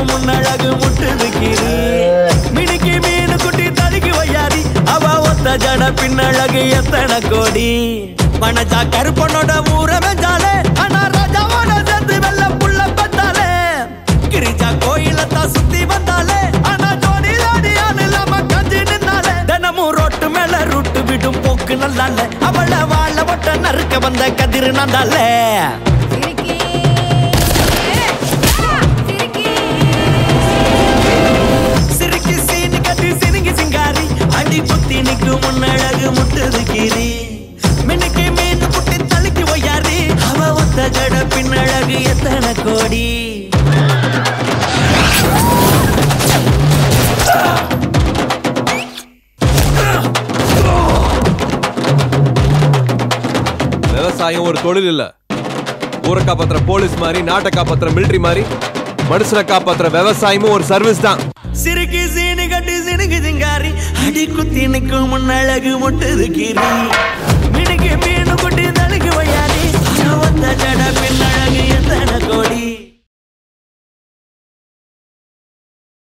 நிற்கும் முன்னழகு முட்டுது கீரி மினுக்கி மீனு குட்டி தடுக்கி வையாரி அவ ஒத்த ஜட பின்னழகு எத்தனை கோடி மனஜா கருப்பனோட ஊர வெஞ்சாலே ஆனா ராஜாவோட சேர்த்து வெள்ள புள்ள பத்தாலே கிரிஜா கோயிலத்தான் சுத்தி வந்தாலே ஆனா ஜோடி ஜோடியான் இல்லாம கஞ்சி நின்னாலே தினமும் ரோட்டு மேல ரூட்டு விடும் போக்கு நல்லால அவள வாழ ஒட்ட நறுக்க வந்த கதிர் நந்தாலே சிரிக்கி சிரிக்கி சிரிக்கி சீனு கட்டி சினுங்கி சிங்காரி அடி குத்தி நிற்கும் முன்னழகு முட்டுது கீரி மினுக்கி மீன் குட்டி தழுக்கி ஒய்யாரி அவ ஒத்த ஜட பின்னழகு எத்தனை கோடி விவசாயம் ஒரு தொழில் இல்ல ஊரை காப்பாத்துற போலீஸ் மாதிரி நாட்டை காப்பாத்துற மிலிட்டரி மாதிரி மனுஷனை காப்பாத்துற விவசாயமும் ஒரு சர்வீஸ் தான் சிரிக்கி சீனு கட்டி சினுங்கி சிங்காரி அடி குத்தி நிற்கும் முன்னழகு முட்டுது கீரி